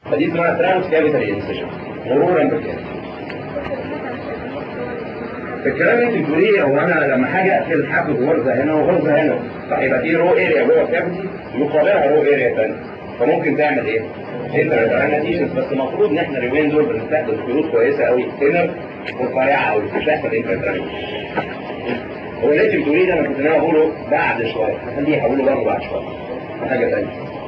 فدي اسمها ترانس كافيتال انسيشن مرورا بالكامل الكلام اللي انت بتقوليه هو انا لما حاجه اقفل حافظ غرزه هنا وغرزه هنا فيبقى في رو اريا جوه الكافيتي يقابلها رو اريا ثانيه فممكن تعمل ايه؟ انترنتيشنز بس المفروض ان احنا اليومين دول بنستخدم خيوط كويسه قوي ثينر ورفيعه قوي مش هيحصل انترنتيشن هو اللي انت بتقوليه ده انا كنت ناوي اقوله بعد شويه هخليه هقوله برضه بعد شويه حاجه ثانيه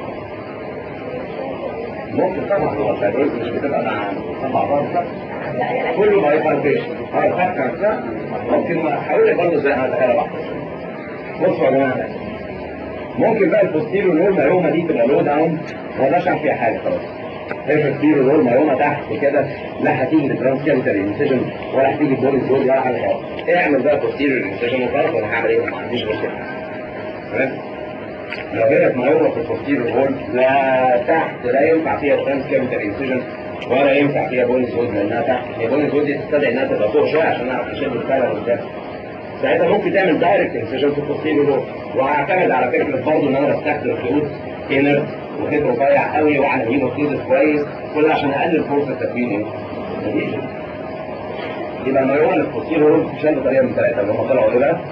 ممكن طبعا هو الفيبرويد مش بتبقى مع مع بعض كله باي فالبيشن اه الفكره نفسها ممكن هقول لك برضه ازاي انا اتخيل بعض بصوا يا جماعه ممكن بقى البوستيريو نور مايوما دي تبقى لو داون ما اقدرش اعمل فيها حاجه خلاص هي البوستيريو نور مايوما تحت كده لا هتيجي بالترانس كابيتال انسيجن ولا هتيجي بول الزول ولا حاجه خالص اعمل بقى بوستيريو انسيجن وخلاص انا هعمل ايه ما عنديش مشكله تمام لو جت مايوما في البوستيريو هول لا تحت لا ينفع فيها ترانس كابيتال انسيجن ولا ينفع فيها بون زود لانها تحت هي بون زود دي تستدعي انها تبقى فوق شويه عشان نعرف نشد الفعل قدام ساعتها ممكن تعمل دايركت انسجن في التصوير دول وهعتمد على فكره برضه ان انا بستخدم خيوط انر وخيط رفيع قوي واعمل هيموستيزس كويس كل عشان اقلل فرصه تكوين ايه؟ يبقى المايوان التصوير دول شال بطريقه من ثلاثه اللي هم طلعوا ايه بقى؟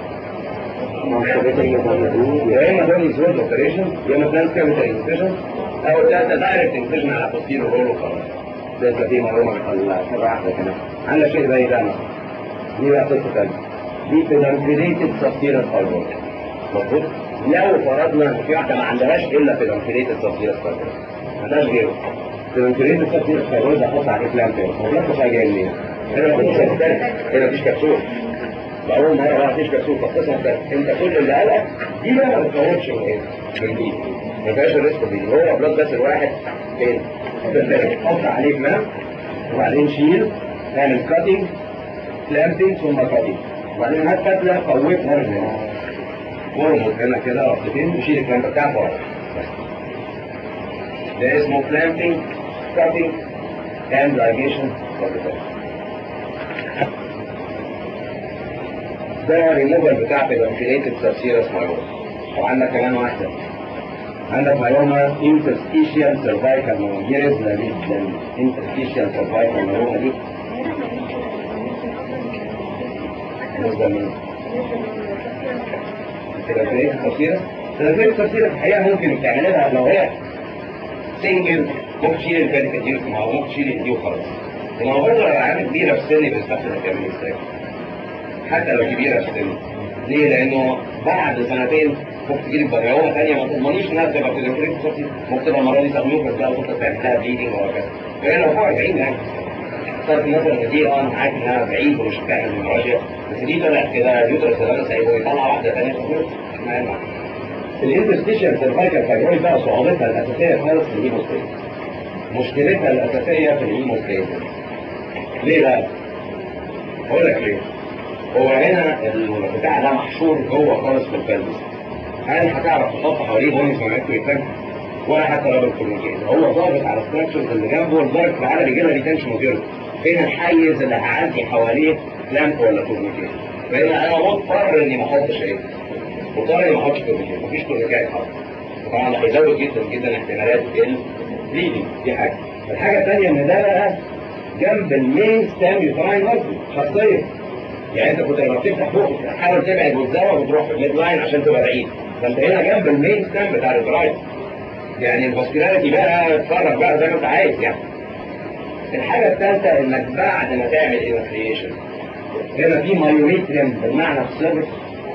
يا اما بون زود اوبريشن يا اما بلانس كابيتال انسجن او ثلاثه دايركت انسجن على تصوير رول وخلاص ده في معلومه مرة واحده كمان عندنا شيء زي ده مثلا دي بقى قصه ثانيه دي بيدانكليتد سبتيرال فايبرويد مظبوط لو فرضنا ان في واحده ما عندهاش الا بيدانكليتد سبتيرال فايبرويد ما عندهاش غيره بيدانكليتد سبتيرال فايبرويد احط عليه كلام تاني هو بلاش حاجه جايه منين؟ هنا مفيش هنا مفيش كبسول اول مره ما فيش كبسول فالقصه انت كل اللي قالك دي بقى ما بتكونش من ايه؟ من دي ما فيهاش الريسك دي هو بلاد بس الواحد فين؟ حط عليه كلام وبعدين شيل اعمل كاتنج كلامبنج ثم كاتنج وبعدين هات فتله قوتها هنا ورمز هنا كده ربطتين وشيل الكلام بتاعك ورا ده اسمه كلامبنج كاتنج اند لايجيشن ده ريموفر بتاع الانفليتد سبسيرس مايوما وعندك كمان واحده عندك مايوما انترستيشيال سيرفايكال مايوما دي رزله جدا انترستيشيال سيرفايكال مايوما دي بالنسبه لمين؟ الانفليتد سبسيرس الانفليتد سبسيرس الحقيقه ممكن تعملها لو هي سنجل ممكن تشيل الفاتيكا دي او ممكن تشيل دي وخلاص انما برضه لو العيال كبيره في السن بيستحسن تعمل ازاي؟ حتى لو كبيره في السن ليه؟ لانه بعد سنتين ممكن تجيلك بريومه ثانيه ما تضمنيش انها تبقى في الانفليكت صوتي ممكن تبقى المره دي سبميوكس بقى وتبقى تعمل لها بليدنج وهكذا فهي لو فوق 40 يعني صارت مثلا ان دي اه انا عارف انها بعيد ومش بتعمل هيموراجيا بس دي طلعت كده اليوترس اللي انا سايبه يطلع واحده ثانيه ما ينفع الانترستيشن سيرفايكال فايبرويد بقى صعوبتها الاساسيه خالص في الهيموستيز مشكلتها الاساسيه في الهيموستيز ليه بقى؟ اقول لك ليه؟ هو هنا البتاع ده محشور جوه خالص في البلبس هل هتعرف تحط حواليه بونس معاكم يتفك ولا حتى رابط كوميونيكيت هو ضاغط على الستراكشرز اللي جنبه لدرجه العالم يجي لها ريتنشن ماتيريال فين الحيز اللي هعدي حواليه كلامب ولا كوميونيكيت فهنا انا مضطر اني ما احطش ايه مضطر اني ما احطش كوميونيكيت مفيش كوميونيكيت حاطط طبعا ده هيزود جدا جدا احتمالات البليدنج دي حاجه الحاجه الثانيه ان ده بقى جنب المين ستام يوتراين ماسل شخصيا يعني انت كنت لما بتفتح بقك تحاول تبعد والزاويه وتروح في الميد لاين عشان تبقى بعيد فانت هنا جنب المين ستام بتاع الدرايف يعني الفاسكولاريتي بقى اتفرج بقى زي ما انت عايز يعني الحاجه الثالثه انك بعد ما تعمل ايفاكيشن هنا في مايوميتريم بالمعنى الصرف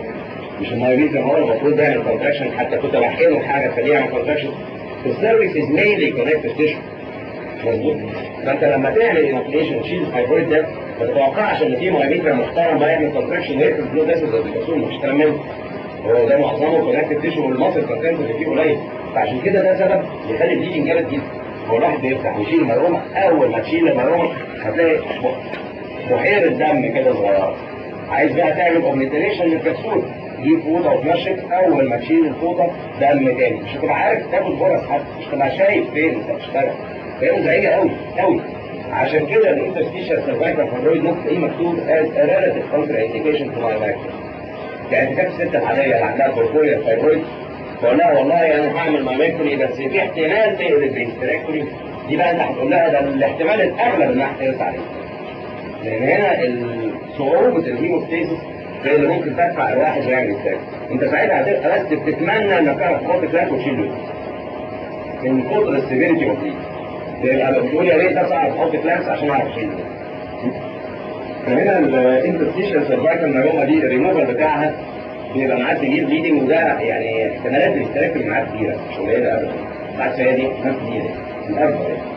مش المايوميتريم هو المفروض يعمل كونتراكشن حتى كنت بحقنه حاجه تخليه يعمل كونتراكشن السيرفيس از مينلي كونكتيف تيشو مظبوط فانت لما تعمل اينوكليشن تشيل الفايبرويد ده ما تتوقعش ان في مايوميتر محترم بقى يعمل كونتراكشن يقفل البلو فيسلز زي الكبسول مفيش كلام منه هو ده معظمه كونكتيف تيشو والمصل كونتنت اللي فيه قليل فعشان كده ده سبب يخلي البليدنج جامد جدا هو الواحد بيفتح ويشيل المرومه اول ما تشيل المرومه هتلاقي بحيره دم كده صغيره عايز بقى تعمل اوبنيتريشن للكبسول تجيب فوطه وتنشف اول ما تشيل الفوطه دم تاني مش هتبقى عارف تاخد فرص حتى مش هتبقى شايف فين انت بتشتغل فهي مزعجه قوي قوي عشان كده الانترستيشن سيرفايكال فايبرويد ممكن تلاقيه مكتوب از ريلاتيف كونتر انديكيشن تو ماي لايف يعني كانت الست العاديه اللي عندها كوركوريا فايبرويد بقول لها والله انا هعمل مايمكتومي بس في احتمال تقلب بانستراكتومي دي بقى انت هتقول لها ده الاحتمال الاغلب انها هترس عليك لان هنا صعوبه الهيموستاسيس زي اللي ممكن تدفع الواحد ويعمل ازاي انت ساعتها هتبقى بس بتتمنى انك تعرف تحط كلاس وتشيل له من كتر السيفيريتي اوف دي يبقى بتقول يا ريت بس اعرف احط كلاس عشان اعرف اشيل فهنا الانترستيشن سيرفايكال مايوما دي الريموفر بتاعها بيبقى معاه سيفير بليدنج وده يعني احتمالات الاستراك معاه كتيره مش قليله ابدا بالعكس هي دي ناس كتيره الاكبر يعني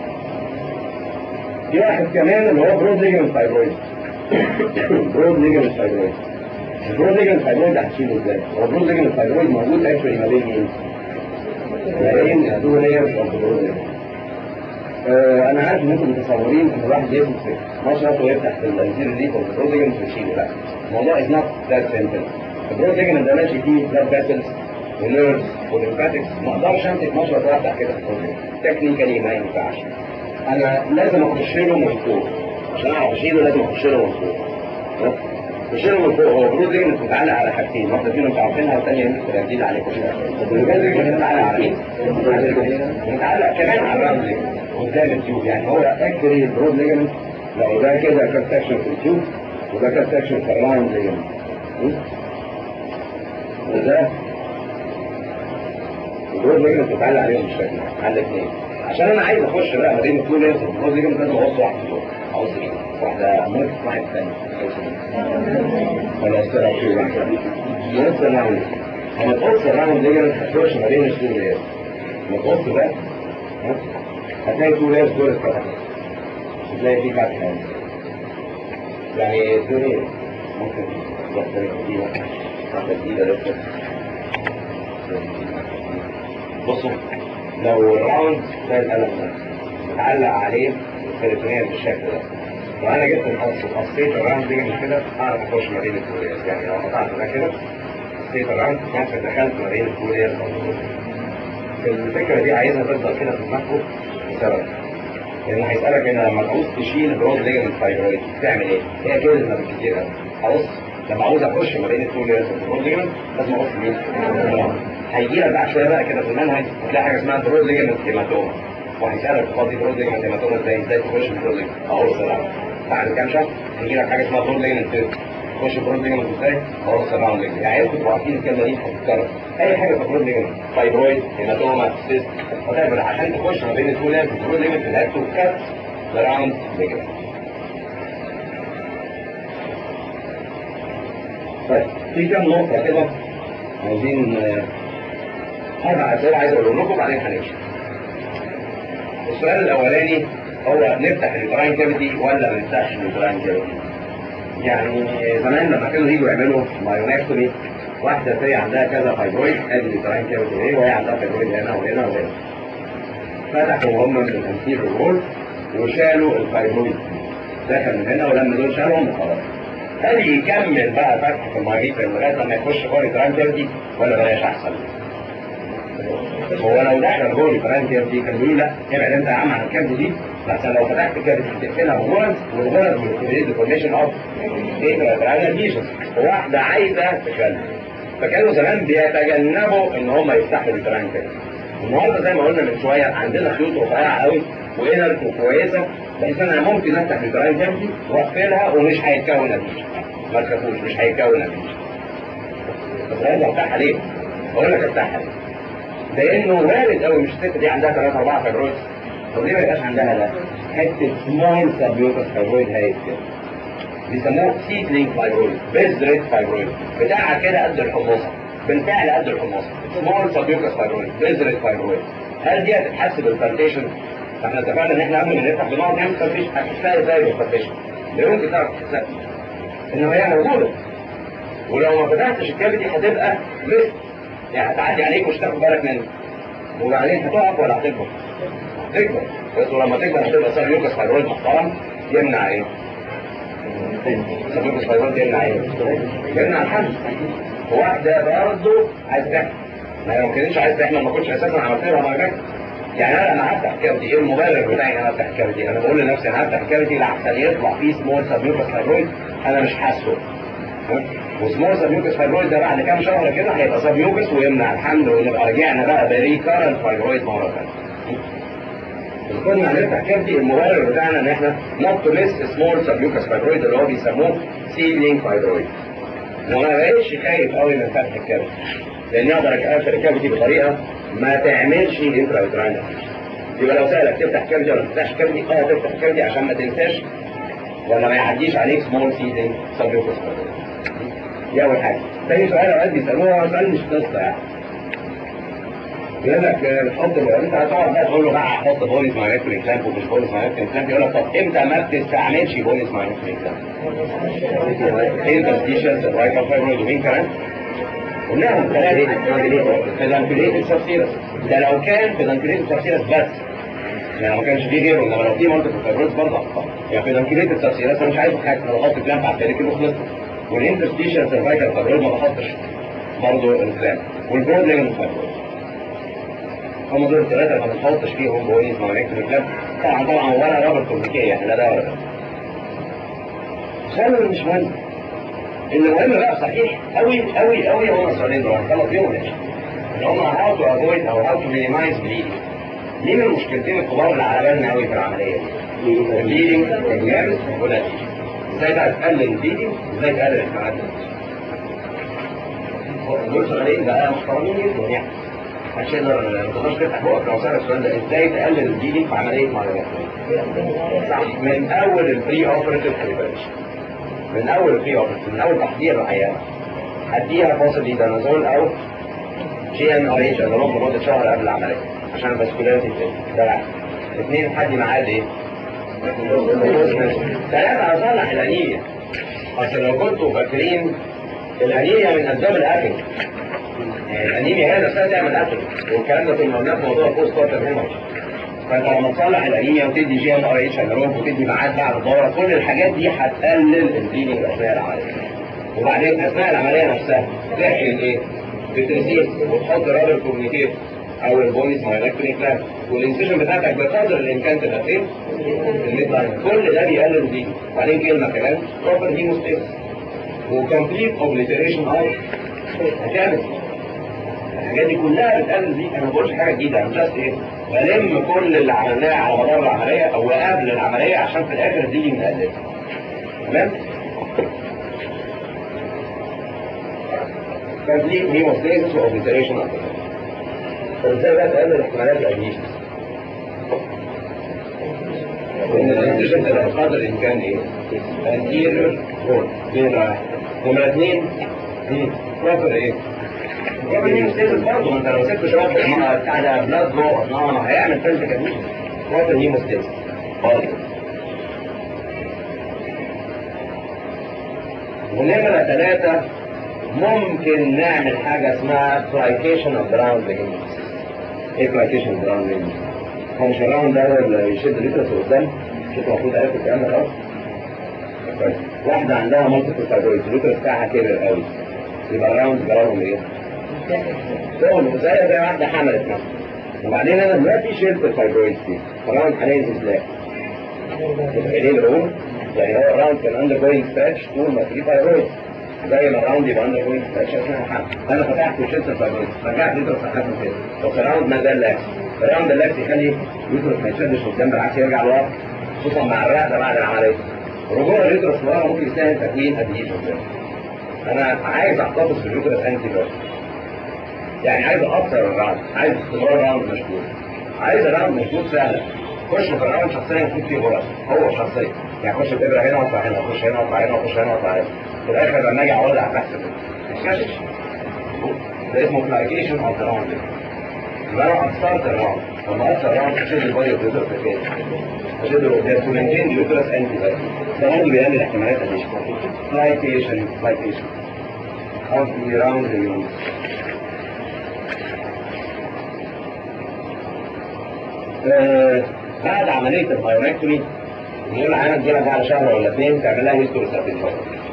في واحد كمان اللي هو برود ليجمنت فايبرويد برود ليجمنت فايبرويد البرود ليجمنت فايبرويد هتشيله ازاي؟ هو البرود ليجمنت فايبرويد موجود اكشولي ما بين مين؟ ما بين التو لايرز اوف برود ليجمنت انا عارف ان انتم متصورين ان الواحد يمسك مشرط ويفتح في الانتيريور ليف اوف برود ليجمنت ويشيله لا الموضوع از نوت ذات سيمبل البرود ليجمنت ده ماشي فيه بلاد فيسلز ونيرفز وليمفاتكس ما اقدرش امسك مشرط وافتح كده في البرود تكنيكالي ما ينفعش انا لازم اخش له من فوق عشان اعرف اشيله لازم اخش له من فوق اخش له من فوق هو برود ليجمنت متعلق على حاجتين واحده فيهم انتوا عارفينها والثانيه يمكن تركيز عليكم البرود ليجمنت متعلق على ايه؟ متعلق كمان على الراوند ليجمنت قدام التيوب يعني هو اكشلي البرود ليجمنت لو ده كده كان سكشن في التيوب وده كان سكشن في الراوند ليجمنت وده البرود ليجمنت متعلق عليهم بالشكل ده على الاثنين عشان انا عايز اخش بقى ما بين التو ليرز البرود ليجمنت لازم اقص واحده فيهم اقص ايه؟ واحده موت واحد ثاني ولا استرا في واحده نص الراوند لما تقص الراوند ليجمنت هتخش ما بين التو ليرز لما تقص ده هتلاقي تو لايرز دول اتفتحوا هتلاقي في فتحه يعني دول ممكن تختلف فيها واحده جديده لسه بصوا لو الراوند زي القلم ده متعلق عليه التليفونيه بالشكل ده لو انا جبت القص وقصيت الراوند دي من كده اعرف اخش ما بين الكوريات يعني لو قطعت ده كده قصيت الراوند ممكن دخلت ما بين الكوريات الفكره دي عايزها تفضل كده في دماغكم بسبب لان هيسالك هنا لما تعوز تشيل برود ليجمنت فايبرويد تعمل ايه؟ هي كلمه بالكتير قوي هبص لما عاوز اخش ما بين التو ليرز البرود ليجمنت لازم اقص مين؟ هيجي لك بعد شويه بقى كده في المنهج هتلاقي حاجه اسمها برود ليجمنت هيماتوما وهيسالك تفضي برود ليجمنت هيماتوما ازاي ازاي تخش برود ليجمنت اقص الراوند بعد كام شهر هيجي لك حاجه اسمها برود ليجمنت تخش برود ليجمنت ازاي؟ اقص الراوند ليجمنت يعني انتوا عارفين الكلمه دي هتتكرر اي حاجه في برود ليجمنت فايبرويد هيماتوما سيست whatever عشان تخش ما بين التو ليرز البرود ليجمنت هاد تو كات ذا راوند ليجمنت طيب في كام نقطة كده عايزين أربع أسئلة عايز أقول لكم بعدين هنمشي. السؤال الأولاني هو نفتح اليوتراين كافيتي ولا ما نفتحش اليوتراين كافيتي؟ يعني زمان لما كانوا يجوا يعملوا مايونكتومي واحدة زي عندها كذا فايبرويد ادي اليوتراين كافيتي ايه وهي عندها فايبرويد هنا وهنا وهنا. فتحوا هم من الانتير وول وشالوا الفايبرويد دخل من هنا ولما دول شالهم وخلاص. هل يكمل بقى فتح في المايجيكا لغايه لما يخش جوه الجراند كافيتي ولا بلاش احسن؟ هو لو دخل جوه الجراند كافيتي كان بيقول لا ابعد انت يا عم عن الكافيتي دي عشان لو فتحت الكافيتي هتقفلها بغرز والغرز بتكريت ديفورميشن اوف ايه الجراند ليجن واحده عايزه تخلي فكانوا زمان بيتجنبوا ان هم يفتحوا الجراند كافيتي النهارده زي ما قلنا من شويه عندنا خيوط رفيعه قوي وانر وكويسه بحيث انا ممكن افتح الجراند كافيتي واقفلها ومش هيتكون نتيجه ما تخافوش مش هيكون نتيجه بس عايز افتحها ليه؟ اقول لك افتحها ليه؟ لانه وارد قوي مش الست دي عندها 3 4 فايبرويد طب ليه ما يبقاش عندها ده؟ حته سمول سبيوتس فايبرويد هايت كده بيسموه سيدلينج فايبرويد بذرة فايبرويد بتاعها كده قد الحمصه بالفعل قد الحمصه سمول سبيوتس فايبرويد بذرة فايبرويد هل دي هتتحسب البلتيشن؟ احنا اتفقنا ان احنا قبل ما نفتح بنقعد نعمل بلتيشن هتحسها ازاي بالبلتيشن؟ لا يمكن تعرف تحسها انما هي موجوده ولو ما فتحتش الكافيتي هتبقى لسه يعني هتعدي عليك مش تاخد بالك منه وبعدين هتقف ولا هتكبر؟ هتكبر بس ولما تكبر هتبقى سيريوكس فايبرويد محترم يمنع ايه؟ سيريوكس فايبرويد يمنع ايه؟ يمنع الحمل واحده برضه عايز تحمل ما هي ما كانتش عايز تحمل ما كنتش اساسا عملت لها مايجاك يعني انا لما هفتح كافيتي ايه المبرر بتاعي ان انا افتح كافيتي انا بقول لنفسي انا هفتح كافيتي لحسن يطلع فيه سمول سبيوكس فايبرويد انا مش حاسه وسمول سبيوكس فايبرويد ده بعد كام شهر كده هيبقى سبيوكس ويمنع الحمل ونبقى رجعنا بقى بريكارنت فايبرويد مره ثانيه كل ما هنفتح كافيتي المبرر بتاعنا ان احنا not to miss small submucous fibroid اللي هو بيسموه seedling fibroid وما بقتش خايف قوي من فتح الكافيتي لان اقدر اقفل الكافيتي بطريقه ما تعملش انترا يبقى لو سالك تفتح كافيتي ولا ما تفتحش كافيتي اه تفتح كافيتي عشان ما تنساش ولا ما يعديش عليك سمول سيدنج سبيوكس دي اول حاجه تاني سؤال اوقات بيسالوها سؤال مش قصه يعني يقول لك بتحط انت هتقعد بقى تقول له بقى حط بوليس مايكرو كلامب ومش بوليس مايكرو كلامب يقول لك طب امتى ما بتستعملش بوليس مايكرو كلامب؟ انترستيشن سيرفايكال فايبرويد ومين كمان؟ قلناهم ثلاثه بيدانكوليتد سبسيرس ده لو كان بيدانكوليتد سبسيرس بس يعني ما كانش فيه غيره انما لو في مالتيبل فايبرويد برضه اخطاء يعني بيدانكوليتد سبسيرس انا مش عايز حاجه انا بحط كلامب على التاريخ وخلصت والانترستيشن سيرفايكال فايبرويد ما بحطش برضه الكلامب والبرود ليجمنت فايبرويد هم دول الثلاثه اللي ما بنحطش فيهم بوليس مع الكلام طبعا طبعا ولا رابر كوميكيه يعني لا ده ولا ده السؤال اللي مش مهم اللي مهم بقى صحيح قوي قوي قوي هم السؤالين دول هنخلص فيهم اللي هم هاو تو افويد او هاو تو مينيمايز بليدنج دي من المشكلتين الكبار اللي على بالنا قوي في العمليه دي البليدنج الجامد ولا ازاي بقى تقلل البليدنج ازاي تقلل الحالات دول سؤالين بقى محترمين جدا يعني عشان ما تقدرش تفتح بقك لو سألك السؤال ده ازاي تقلل الجيلي في عمليه معالجات صح من اول البري اوبريتيف بريبريشن من اول البري اوبريتيف من اول تحضير العيان هديها فاصل ديدانازول او جي ان ار اتش انالوج لمده شهر قبل العمليه عشان الفاسكولاريتي ده اثنين حد ميعاد ايه؟ ثلاثة أصلح الأنيميا أصل لو كنتوا فاكرين الأنيميا من أسباب الأكل الانيميا هي نفسها تعمل اكل والكلام ده كنا قلناه في موضوع البوست كارتر هيموريج فانت لما تصلح الانيميا وتدي جي ام ار اتش انالوج وتدي ميعاد بعد الدوره كل الحاجات دي هتقلل البليدنج اثناء العمليه وبعدين اثناء العمليه نفسها تحقن ايه؟ بترسيم وتحط رابر كوميونيكيت او البوليس مايلكتريك كلام والانسيشن بتاعتك بقدر الامكان تبقى فين؟ في الميد لاين كل ده بيقلل البليدنج وبعدين كلمه كمان بروبر هيموستيز وكمبليت اوبليتريشن اوف هتعمل الحاجات دي كلها بتقلل دي انا ما بقولش حاجه جديده انا بس ايه بلم كل اللي عملناه على مدار العمليه او قبل العمليه عشان في الاخر تيجي نقلل تمام كمبليت هيموستاسيس واوبليتريشن اوف طب ازاي بقى تقلل احتمالات الادميشن ان الانتشن تبقى بقدر الامكان ايه؟ anterior core دي نمرة واحد نمرة اثنين بروبر ايه؟ بروبر هيموستاسيس برضه ما انت لو سبت شويه بتاع ده بلاد جوه ما هيعمل فلت كادميشن بروبر هيموستاسيس برضه ونمرة ثلاثة ممكن نعمل حاجة اسمها فلايكيشن اوف جراوند ليجمنتس ايه فلايكيشن اوف جراوند ليجمنتس؟ هو مش الراوند ده هو اللي يشد اليوترس لقدام مش المفروض عارف الكلام ده خلاص واحدة عندها مالتيبل فايبرويد اليوترس بتاعها كبر قوي يبقى الراوند جراوند ايه؟ تقوم زي زي واحدة حملت مثلا وبعدين انا دلوقتي شلت الفايبرويد دي الراوند حاليا ازاي؟ يبقى ليه الأم؟ يعني هو الراوند كان اندر جوينج ستاتش طول ما في فايبرويد زي ما الراوند يبقى اندر جوينج ستاتش اثناء الحمل انا فتحت وشلت الفايبرويد رجعت يوترس حسن كده بس الراوند ما زال لاكس الراوند اللاكس يخلي يوترس ما يشدش قدام بالعكس يرجع لورا خصوصا مع الرقبه بعد العمليه رجوع اليوترس لورا ممكن يساهم تكوين اديشن انا عايز احتفظ باليوترس انتي بيرس يعني عايز اكثر الراوند عايز استمرار الراوند مشدود عايز الراوند مشدود سهله خش في الراوند شخصيا يكون فيه غرز هو شخصيا يعني خش الابره هنا واطلع هنا اخش هنا واطلع هنا اخش هنا واطلع هنا في الاخر لما اجي اولع تحت كده ده اسمه فلايكيشن اوف ذا راوند يبقى انا اكثرت الراوند لما اكثر الراوند اشد البايو بريزر في كده اشد القدام تو مينتين اليوترس انتي ده برضه بيقلل احتمالات الاديشن فلايكيشن فلايكيشن اوف ذا راوند آه بعد عملية البايومكتومي نقول عنها تجيلها بعد شهر ولا اثنين تعمل لها هيستوروسابيلوس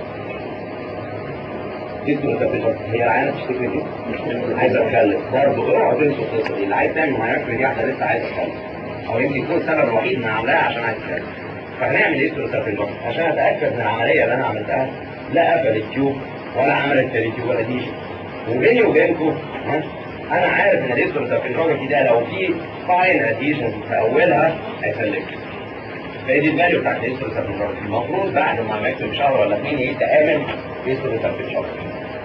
هيستوروسابيلوس هي العيانة بتشتكي دي عايزة تخلف برضه اوعى تنسوا القصة دي اللي عايز تعمل بايومكتومي دي واحدة لسه عايزة تخلف أو يمكن يكون السبب الوحيد إنها عاملاها عشان عايزة تخلف فهنعمل هيستوروسابيلوس عشان أتأكد من العملية اللي أنا عملتها لا قفلت تيوب ولا عملت تريتيوب ولا ديشن وبيني وبينكم ها انا عارف ان الهيستوسابينوجرافي ده لو في فاين اديشن في اولها هيسلك فهي دي الفاليو بتاعت الهيستوسابينوجرافي المفروض بعد ما نكتب شهر ولا اثنين يتعمل هيستوسابينوجرافي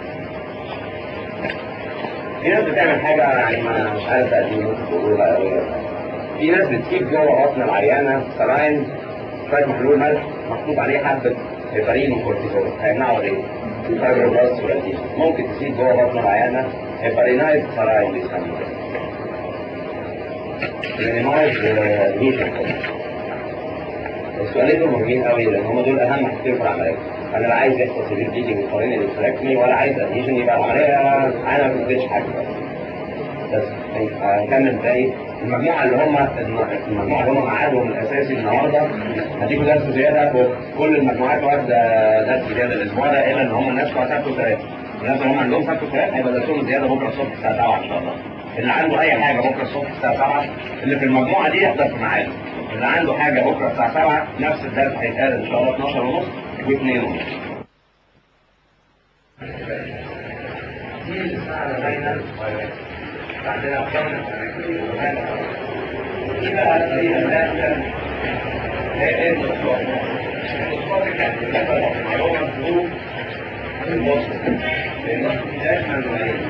في ناس بتعمل حاجة يعني ما مش عارف قد ايه ممكن تقولها قوي في ناس بتسيب جوه بطن العيانة سلاين شوية محلول ملح محطوط عليه حبة هيبارين وكورتيزون هيمنعوا ايه؟ الفايبروبلاست والاديشن ممكن تسيب جوه بطن العيانة هيبارينايز سلاين بيسموه مينيمايز اديشن السؤالين دول مهمين قوي لان هم دول اهم حاجتين في العمليه انا لا عايز يحصل سبيل بليدنج وقارن الانفلاكمي ولا عايز اديشن يبقى العمليه انا ما كنتش حاجه بس هنكمل باقي المجموعه اللي هم المجموعه اللي هم ميعادهم الاساسي النهارده هديكوا درس زياده كل المجموعات واخده درس زياده الاسبوع ده الا ان هم الناس بتوع سبت وثلاث الناس اللي هم عندهم سبت وثلاث هيبقى درسهم زياده بكره الصبح الساعه 7 ان شاء الله اللي عنده اي حاجه بكره الصبح الساعه 7 اللي في المجموعه دي يحضر في ميعاده اللي عنده حاجه بكره الساعه 7 نفس الدرس هيتقال ان شاء الله 12 ونص و2 ونص دي الساعه باينه بعدين أفضلنا إذا هي الناس هي المصطفى المصطفى كان يبقى معلومة ظروف المصطفى المصطفى دائما نوعين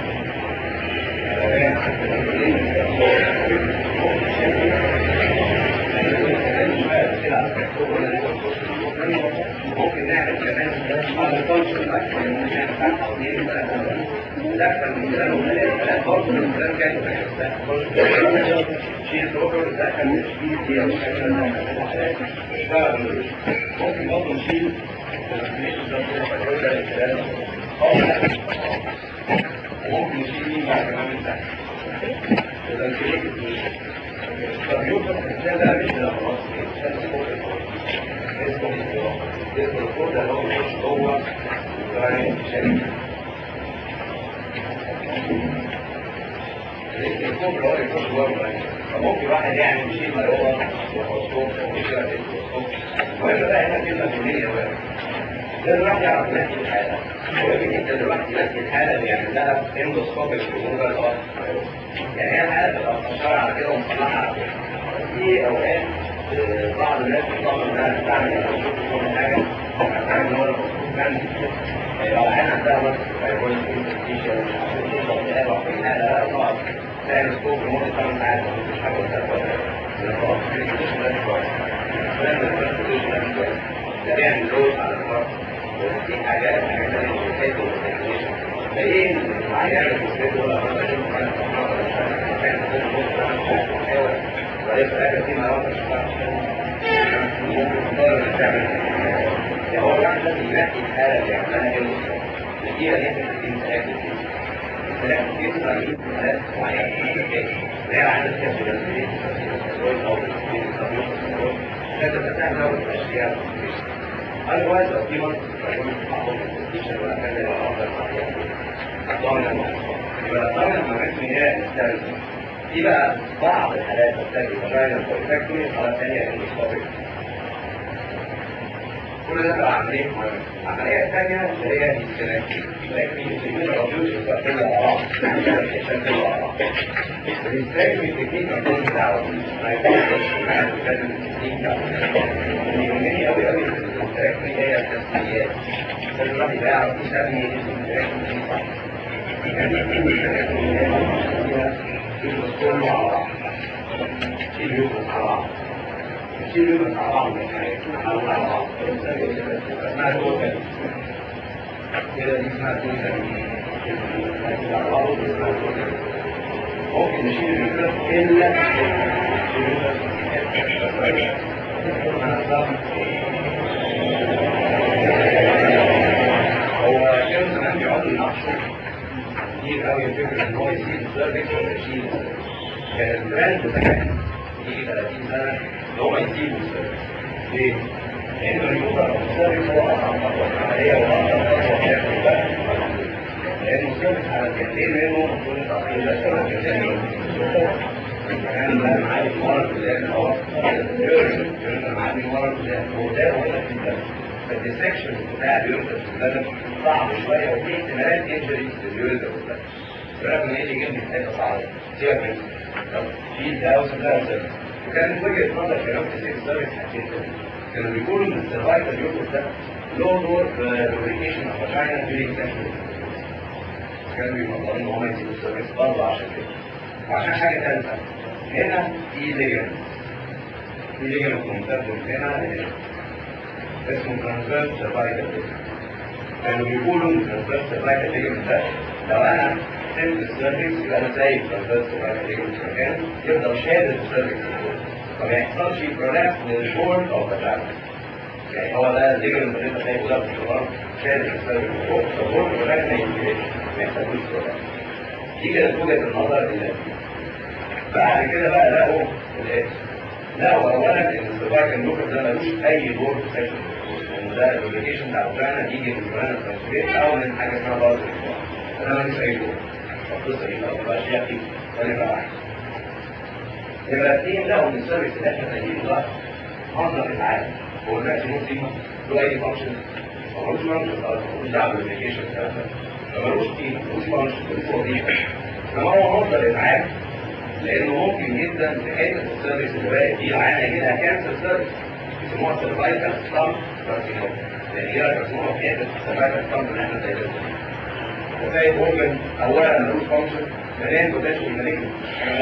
ممكن نعمل كمان على الفانكشن دخل من كلام وخلال ثلاث برضه من كلام كان شيء بروكر دخل من شيء دي ممكن برضه نشيل ممكن نشيل مين بقى كمان من تحت طب يوصل الإنسان ده مش ده خلاص اسمه اسمه الكود ده هو مش جوه الشركة الكود اللي هو يخش جوه فممكن واحد يعمل شيء ما هو وخصوص وكده وإلا بقى هنا كلمة كلية بقى لازم الواحد يعرف ينقي الحالة ويجب جدا الواحد ينقي الحالة اللي يعمل لها اندوسكوبيك ريموفال يعني هي الحالة تبقى مقشرة على كده ومصلحة على كده في أوقات بعض الناس بتطلب انها تستعمل كل حاجة عشان ان هو المفروض كان لو العين عندها مثلا فيقول انفستيشن عشان توصل لها في النهاية لا طبعا تعمل سكوب لمدة 8 ساعات مفيش حاجة ده بيعمل لود على الفرق وفي حاجات حاجات ثانيه ممكن فايه هيعمل مشكله ولا وليس هذا فيما يرى هو الواحد لازم ينقي الحاله اللي يعملها ايه النتيجه دي هتبقى في ثلاث كتير ثلاث كتير حالات معينه غير عدد كتير لازم تتعمل الاشياء Otherwise, a few months ago, ولا كان يبقى أفضل ضامن يبقى ضامن المعرفة هي الثالثة دي بقى بعض الحالات التالية فاجينا فورتاكتوري الحالة الثانية اندوسكوبيك كل ده بقى عملية مهمة العملية الثانية اللي هي السلاكي السلاكي يسمون الراديوس يستقبل الأعراض يستقبل الأعراض السلاكي تكنيك مفهوم دعوة ما يكونش معاك لازم التكنيك دعوة يهمني قوي قوي السلاكي هي التسميات لازم الواحد يعرف يسمي السلاكي دي صح يعني كل السلاكي يبقى كله على بعض يبقى على بعض يصير يبقى على بعض على بعض اسمها توتال كده دي اسمها توتال على بعض اسمها توتال ممكن نشيل الفكرة إلا هو كان زمان بيقعدوا يناقشوا كتير قوي الفكرة إن هو يسيب السيرفكس ولا يشيل كان البراند زمان يجي 30 سنة إن هو يسيبوا السيرفكس ليه؟ لأن اليوزر السيرفكس هو أصعب خطوة في العملية وأصعب خطوة في البحث لأن السيرفكس على الجنبين منه المفروض التأخير ده على الجنبين منه كمان ده معاه المرض اللي هو اليورين معاه المرض اللي هو ده ولا في الدم فالديسكشن بتاع اليورين صعب شوية وفي احتمالات انجري لليورين رغم ان اللي جنبي في حته صعبه سيبك من طب في ده وده وده وكانت وجهه نظر كلام في السيكس سيرفيس حكيت كانوا بيقولوا ان السرفايفل يوتيوب ده له دور في الريليشن اوف فاجينا during sexual كانوا بيفضلوا ان هم يسيبوا السيرفيس برضه عشان كده وعشان حاجه ثالثه هنا في ليجن في ليجن ممتد هنا اسمه ترانسفيرس سيرفايكال كانوا بيقولوا ان ترانسفيرس سيرفايكال ليجن ده لو انا سبت السيرفيس يبقى انا سايب ترانسفيرس سيرفايكال ليجن في مكانه يفضل شادد السيرفيس فما يحصلش برولابس للبورد او فاجانا يعني هو ده الليجن اللي انت شايفه ده في الشمال شادد السيرفيس فوق فالبورد ولكن ما ينتهيش ما يحصلوش برولابس دي كانت وجهه النظر اللي بعد كده بقى لقوا الاكس لقوا اولا ان السيرفايكال لوكر ده ملوش اي دور في سيكشن لان ده الريليشن بتاع الفرانا بيجي من الفرانا ترانسفير او من حاجه اسمها برضه ده ملوش اي دور القصه دي ما تبقاش فيها فيه ولا يبقى واحد يبقى اثنين لقوا ان السيرفيس اللي احنا سايبينه ده منظر العالم هو الماكسيموم فيه له اي فانكشن ملوش فانكشن ملوش دعوه بالريليشن الكلام ده فملوش قيمه ملوش فانكشن ملوش وظيفه انما هو مصدر ازعاج لانه ممكن جدا في حته السيرفيس اللي باقي دي العينه يجي لها كانسر سيرفيس يسموها سيرفايكال ستام كارسينوم يعني هي كارسينوم في حته السيرفايكال ستام اللي احنا سايبينها وتلاقي اورجن اولا ملوش فانكشن ثانيا بوتنشال مالجنت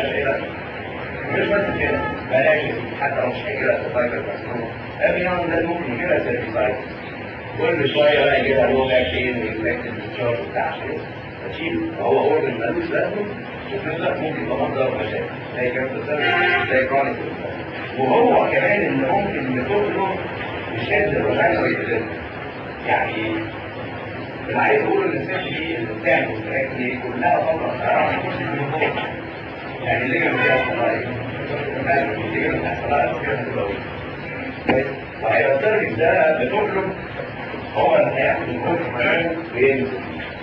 مش بس كده بلاش حتى لو مش هيجي لها سيرفايكال كارسينوم ابي يوم ده ممكن يجي لها سيرفيسايتس كل شويه بقى يجي لها لو باك بين انفكتد ديسشارج بتاع شيء تشيل هو اورجن ملوش لازمه وفي نفس الوقت ممكن يبقى مصدر مشاكل زي كانسر سيرفيس زي كرونيك وهو كمان اللي ممكن يطلب يشد الوجع ويتزن يعني اللي عايز اقول ان الست دي اللي بتعمل التراكمي كلها فتره صغيره مش من فوق يعني اللي جنب فيها الصلايه اللي جنب فيها الصلايه كده هتبقى وهيبقى السيرفيس ده بتطلب هو اللي هياخد الجزء كمان وينزل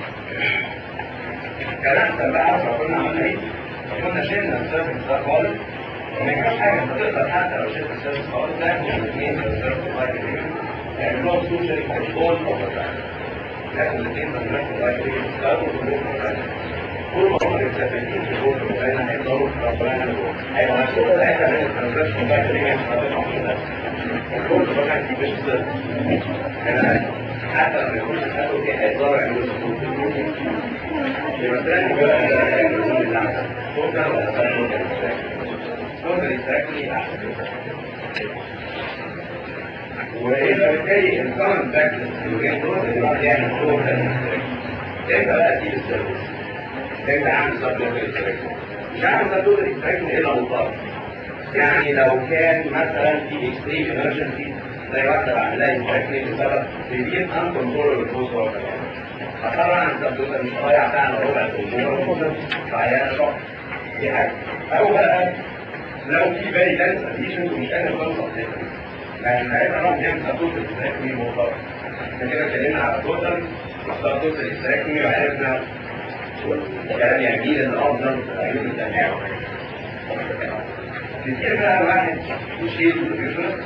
كان احسن بقى لو كنا عملنا ايه؟ لو كنا شلنا السيرفيس ده خالص وما ينفعش حاجه انت تقدر حتى لو شلت السيرفيس خالص تاخد الاثنين من السيرفيس لايك يعني لو سوشيال كنترول او تاخد الاثنين من السيرفيس لايك تاخد كل ما هم متثبتين في الجزء المعين هيفضلوا ربنا هيبقى مسؤول ساعتها من الترانزكشن بتاعت اللي هي الجزء بتاعت مش السيرفيس حتى لما يكون الحاجة دي هيقدروا يعملوا سكوت يبقى الثاني بقى الرسوم اللي عندك توتال ولا توتال توتال التراكمي احسن وإذا بالتالي الكومن براكتس اللي بين دول اللي الواحد يعمل توتال امتى بقى تجيب السيرفيس؟ امتى اعمل سب توتال مش هعمل سب توتال الا مضطر يعني لو كان مثلا في اكستريم ايمرجنسي زي واحدة بعد لها يستكني بسبب سيفير ان كنترول الفلوس هو كمان فطبعا انت مش ضايع فعلا ربع الجمهور فهي شوك دي حاجة او بقى لو في بالي دانس اديشن ومش قادر توصل لكن ساعتها راح نعمل توتال استراكمي مضطر احنا كده اتكلمنا على توتال واختار توتال استراكمي وعرفنا كلام يمين الافضل عيون التناعم كتير بقى واحد يشيل الريفرنس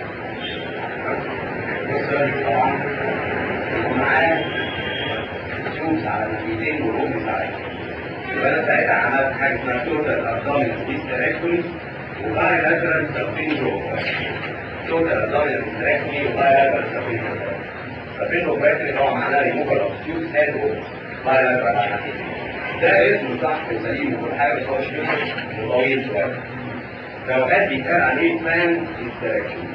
طبعا ومعاه فلوس على ناحيتين وهم على يبقى انا ساعتها عملت حاجه اسمها توتال ابدومينال هيستريكتومي وباي لاترال سبينجو توتال ابدومينال هيستريكتومي وباي لاترال سبينجو سبينجو براكتي هو معناه ريموفال اوف فيوز هاند باي لاترال على ناحيتين ده اسمه صح وسليم وكل حاجه بس هو شبه وطويل شويه فاوقات بيتقال عليه فان هيستريكتومي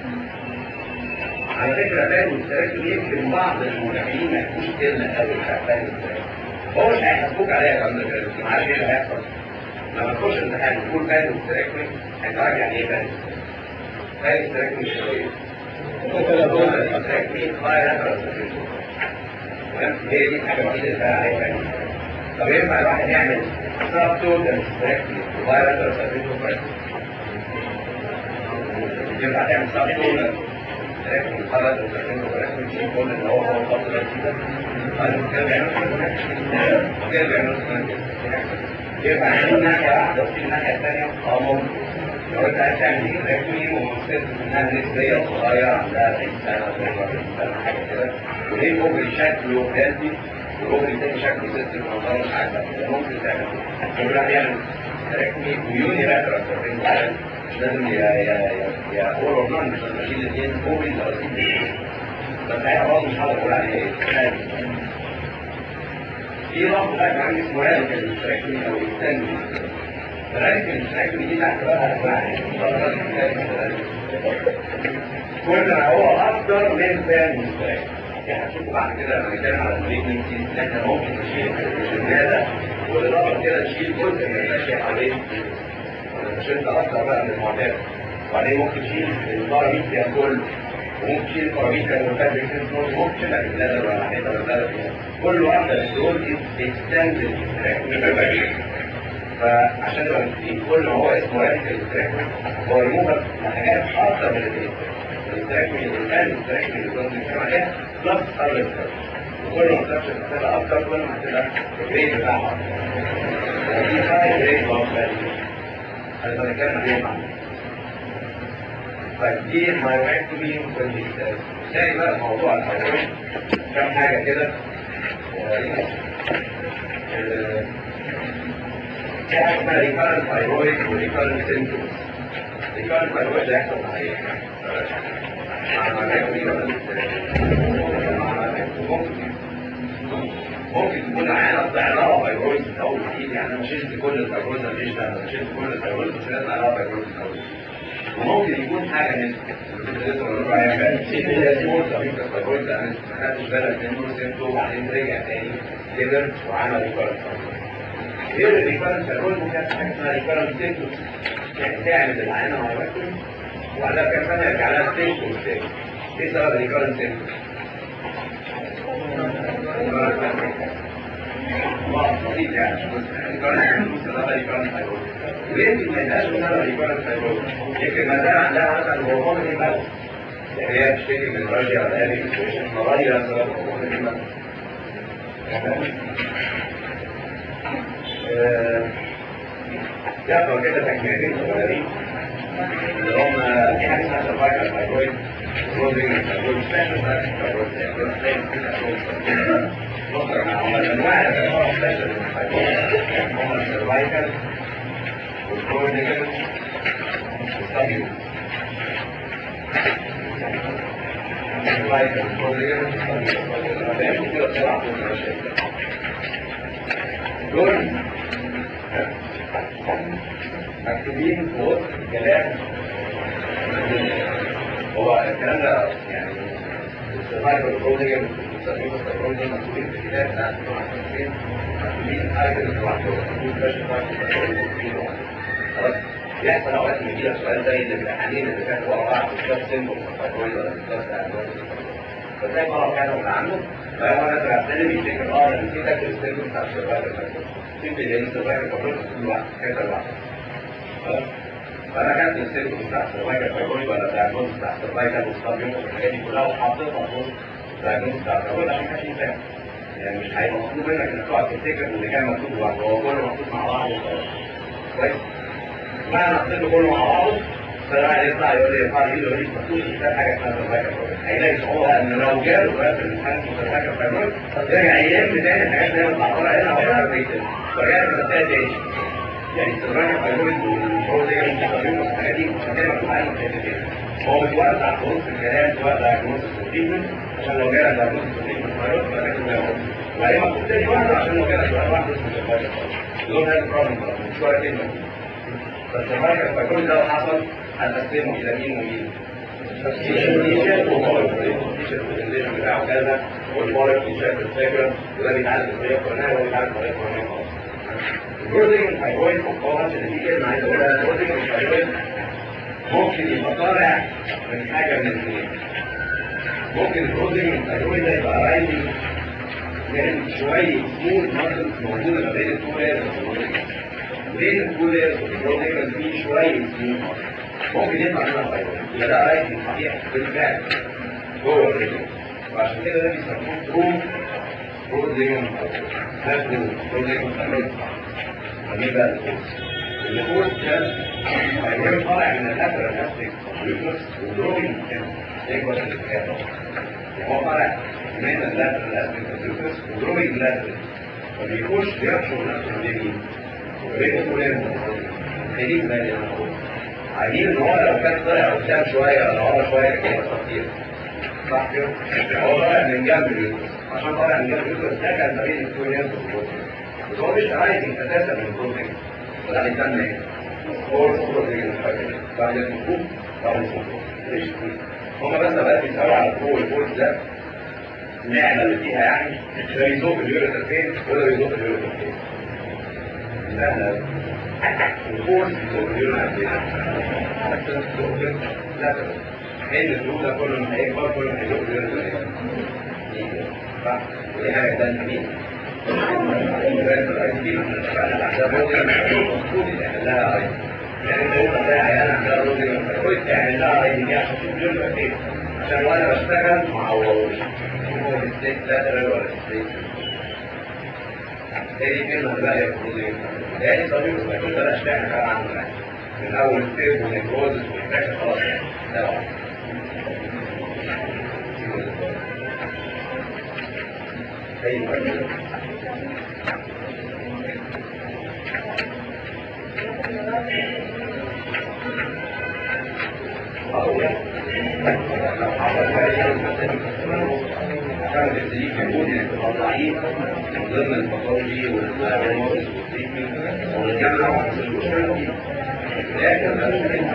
على فكرة فاهم التراكم يمكن بعض المدافعين ما يكونوش كلمة قوي بتاع فاهم هو مش هيحاسبوك عليها يا عم ما عارف ايه اللي هيحصل لما تخش امتحان وتقول فاهم التراكم هيتعرف يعني ايه فاهم فاهم التراكم مش شوية التراكم هي دي الحاجة الوحيدة اللي فيها عليها فاهم طب ينفع الواحد يعمل سب توتال تراكم وفايرال سبيشال ينفع تعمل سب توتال لكن الخلل والتكلم ولكن في كل اللي هو هو خط الأسيدة قال كده بيعمل كده بيعمل يبقى عندنا ناحية واحدة وفي الناحية الثانية اه ممكن لو انت عايز تعمل ايه ومنطقة انها نسبية صغيرة عندها 20 سنة 22 سنة حاجة كده وليه اوفر شكله هيلثي ممكن تاني شكل سيستم او ضرر مش عاجبك ممكن تعمل ممكن واحد يعمل تراكمي ويوني لاترال مش لازم يا يا يا يا اول اور نان مش لازم اشيل الاثنين اوفيز او سيستم بس ساعتها برضه مش هقدر اقول عليه ايه في رفض بقى كمان اسمه راديكال تراكمي او الثاني الراديكال تراكمي دي تحت بقى انواع كل ما هو اكتر من فان يعني هتشوفوا بعد كده لما نتكلم على المالجنسي ان احنا ممكن نشيل زياده والاضافه كده نشيل جزء من الاشياء حوالين مش انت اكتر بقى من المعتاد وبعدين ممكن تشيل الباراميتيا كله وممكن تشيل الباراميتيا المرتبط ممكن تشيل لك البلادر ولا حته ولا البلادر كل واحده من دول اكستندد فعشان نبقى متفقين كل ما هو اسمه راديكال تراكمي هو ريموفر لحاجات اكتر من الاثنين التراكمي الثاني التراكمي اللي كنا بنتكلم عليها بلس اربع وكل ما الستراكشر هتبقى اكتر كل ما هتبقى الجريد بتاعها وفي فرق جريد بلس هنبقى نتكلم عليها بعد طيب دي المايوماكتومي والديجيتال ازاي بقى موضوع الحيوان كم حاجه كده في حاجه اسمها ريكارنت ثايرويد وريكارنت سيمتومز ريكارنت ثايرويد ده يحصل مع ايه؟ ممكن تكون عينة ضعلها فيرويد من اول جديد يعني انا شلت كل الفيرويد مفيش ده انا شلت كل الفيرويد بس لازم عليها فيرويد من اول وممكن يكون حاجه من لسه بقول لكم عليها امبارح اللي هي سمول سابيكا فيرويد ده انا ما خدتش بالك منه سيبته وبعدين رجع تاني كبر وعمل ريكارنت غير الريكارنت فيرويد ممكن يحصل حاجه اسمها ريكارنت سيمتومز يعني تعمل العينه مايوماكتومي وبعدها كام سنه يرجع لها سيمتومز تاني ايه سبب الريكارنت سيمتومز؟ بسيط يعني ويمكن ما يبقاش منها ريكارنت فايبروز يمكن ما زال عندها مثلا هرمون الهيماتوس يعني هي بتشتكي من رجع الهابي مغير سبب هرمون الهيماتوس يحصل كده تكميلين صغيرين اللي هم في حاجه اسمها سيرفايكال فايبرويد بروزنج فايبرويد سبيشال فايبرويد نقرا مع انواع الفايبرويد هم السيرفايكال والبروزنج والسبيو السيرفايكال والبروزنج والسبيو كده بسرعه دول مكتوبين في وسط الكلام هو الكلام ده يعني السرفايفل بروجيكت والسرفايفل بروجيكت مكتوبين في الكتاب بتاع المحاسبين مكتوبين حاجه كده لوحده مكتوبين باش خلاص يحصل اوقات ان يجي لك سؤال زي الامتحانين اللي كانوا ورا بعض الكتاب سيمبل فايبرويد ولا الكتاب بتاع فتلاقي مرة كان من عنه فهو نازل على بيفتكر اه انا نسيت اكل السيمبل بتاع السرفايفل سيمبل لان السرفايفل بروجيكت كل واحد كذا لوحده فانا خدت السيركل بتاع السرفايكال فايبرويد ولا بتاع الجزء بتاع السرفايكال والسبيوم والحاجات دي كلها وحطيتها في وسط بتاع الجزء بتاع الفايبرويد عشان محدش ينساها يعني مش هيبقى مطلوب منك انك تقعد تفتكر اللي كان مكتوب لوحده هو كله مكتوب مع بعضه وخلاص كويس بعد ما حطيته كله مع بعضه فالواحد يطلع يقول لي يرفع ايده يقول لي مكتوب كتاب حاجه اسمها سرفايكال فايبرويد هيلاقي صعوبه ان لو جاله سؤال في الامتحان اسمه سرفايكال فايبرويد يرجع يلم تاني الحاجات اللي هي متعطله هنا ويعرف يكتب فرجعت كتبتها تاني يعني السرعه الفيرويد والفور دي المستخدمين والحاجات دي هتلاقي مكتوب عليهم كده هو متوزع في وسط الكلام سواء دايجنوستس وتريتمنت عشان لو جالك دايجنوستس وتريتمنت فيروس يبقى كاتب زي ما هو وبعدين مكتوب تاني واحده عشان لو جالك سؤال واحد اسمه سرفايفل دول هاي بروبلم مش ورقه كلمه فالسرفايفل الفيرويد ده لو حصل هنقسمه الى مين ومين تيشيرت وفولك التيشيرت والكونديشن بتاعه كذا والفولك تيشيرت الفكره وده بيتعالج بطريقه فلانيه وده بيتعالج بطريقه فلانيه خالص البروتين الفايبرويد مقاومة اللي في كلمة عايز اقولها البروتين الفايبرويد ممكن يبقى طالع من حاجة من الاثنين ممكن البروتين الفايبرويد ده يبقى رايزنج من شوية سموث ماسل موجودة ما بين التو لايرز بين التو لايرز البروتين في شوية سموث ماسل ممكن يطلع منها فايبرويد يبقى ده رايزنج صحيح بالفعل جوه الرجل وعشان كده ده بيسموه ترو بروتين فايبرويد بروتين فايبرويد فمين بقى الكورس؟ الكورس كان هيروح طالع من الأثر النفسي ويفلس ودروبين كان يكبر الكتاب هو طالع من اللاترال اسبيكت وجروينج لاترال فبيخش يحشر نفسه من اليمين ورجله وليه خليك بالي انا اقول عايزين ان هو لو كان طلع قدام شويه ولا ورا شويه كان يحصل كتير صح كده؟ هو طالع من جنب اليوترس عشان طالع من جنب اليوترس ده كان ما بين الكون ينزل بس هو مش عايز اساسا من الكون ده هيسمى ايه؟ فورس بروتين بعد الحكوم بعد الحكوم ليش هما بس بقى بيسألوا على الفور والفورس ده النعمة اللي فيها يعني ده بيزوق اليوريثر فين وده بيزوق اليوريثر فين سهلة الفورس بيزوق اليوريثر فين عشان تزوق لا لان الفلوس ده كل ما هيكبر كل ما هيزوق اليوريثر فين صح ودي حاجة تانية مين عشان وانا بشتغل ما عوضوش هو الستيك لاترال ولا الستيك تاني كلمة بقى هي البروزين يعني طبيب بس كنت انا اشتغل بقى عنه من اول ستيب ونكروزس وانفكشن خلاص يعني ده واحد ايوه كانت الدليل موجود انك تبقى ضعيف من ضمن الباثولوجي والدايجنوستس والتريتمنت والجامعه والمشكله دي لكن ده